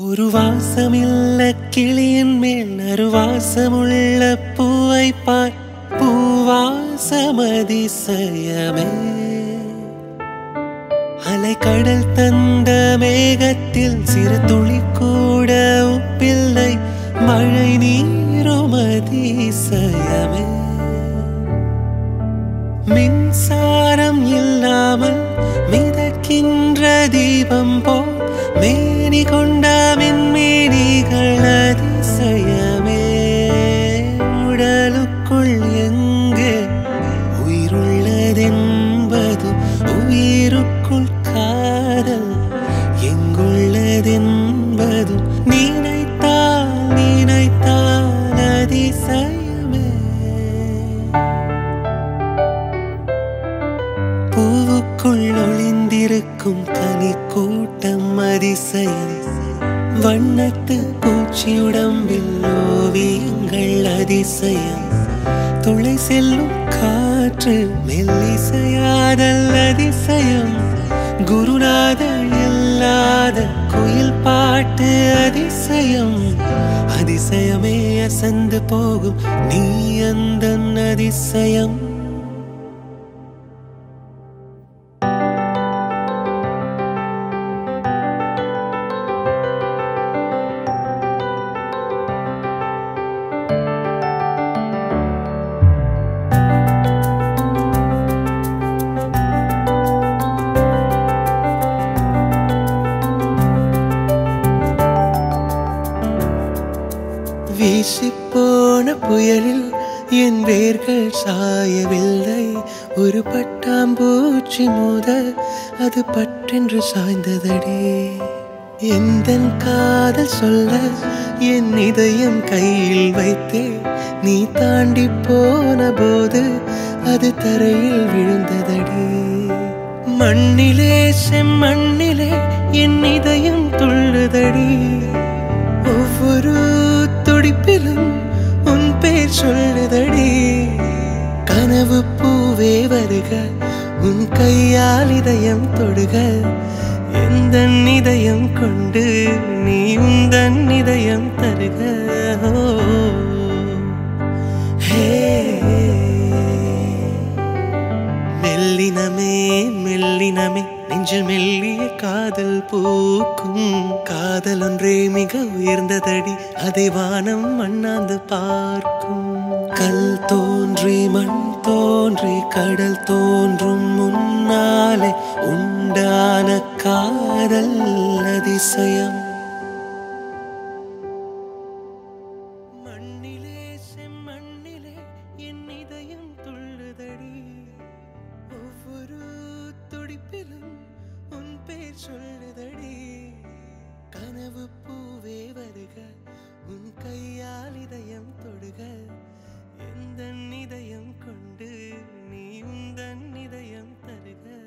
ஒரு வாசமில்ல கிளியின் மேல் நறுவாசமுள்ள பூவை பார் பூவாசமதிசயமே அலைக்கடல் தந்த மேகத்தில் சிறு துளி கூட உப்பில்லை மழை நீரும் அதிசயமே மின்சாரம் இல்லாமல் மிதக்கின்ற தீபம் போல் மேனி கொண்ட மின்மீனிகள் அதிசயமே உடலுக்குள் எங்கே உயிருள்ளதென்பது உயிருக்குள் காதல் எங்குள்ளதென்பது நினைத்தால் நினைத்தால் அதிசயமே பூவுக்குள் ஒளிந்திருக்கும் கனி கூட்டம் அதிசயம் வண்ணத்து பூச்சியுடம்பில் ஓவியங்கள் அதிசயம் துளை செல்லும் காற்று மெல்லிசையாதல் அதிசயம் குருநாத இல்லாத குயில் பாட்டு அதிசயம் அதிசயமே அசந்து போகும் நீ அந்த அதிசயம் வீசிப்போன புயலில் என் வேர்கள் சாயவில்லை ஒரு பட்டாம்பூச்சி மோத அது பற்றென்று சாய்ந்ததடி எந்தன் காதல் சொல்ல என் இதயம் கையில் வைத்தே நீ தாண்டி போன போது அது தரையில் விழுந்ததடி மண்ணிலே செம்மண்ணிலே என் இதயம் துள்ளுதடி ஒவ்வொரு துடிப்பிலும் உன் பேர் சொல்லுதடி கனவு பூவே வருக உன் கையால் இதயம் தொடுக எந்த இதயம் கொண்டு நீ உந்தன் இதயம் தருக ஓ, ஹே மெல்லினமே மெல்லினமே நெஞ்சில் மெல்லிய காதல் பூக்கும் காதல் ஒன்றே மிக உயர்ந்ததடி அதை வானம் மண்ணாந்து பார்க்கும் கல் தோன்றி மண் தோன்றி கடல் தோன்றும் முன்னாலே உண்டான காதல் அதிசயம் மண்ணிலே செம்மண்ணிலே என் இதயம் துள்ளுதடி ஒவ்வொரு துடிப்பிலும் உன் பேர் சொல்லுதடி கனவு பூவே வருக உன் கையால் இதயம் தொடுக எந்த இதயம் கொண்டு நீ உந்தன் இதயம் தருக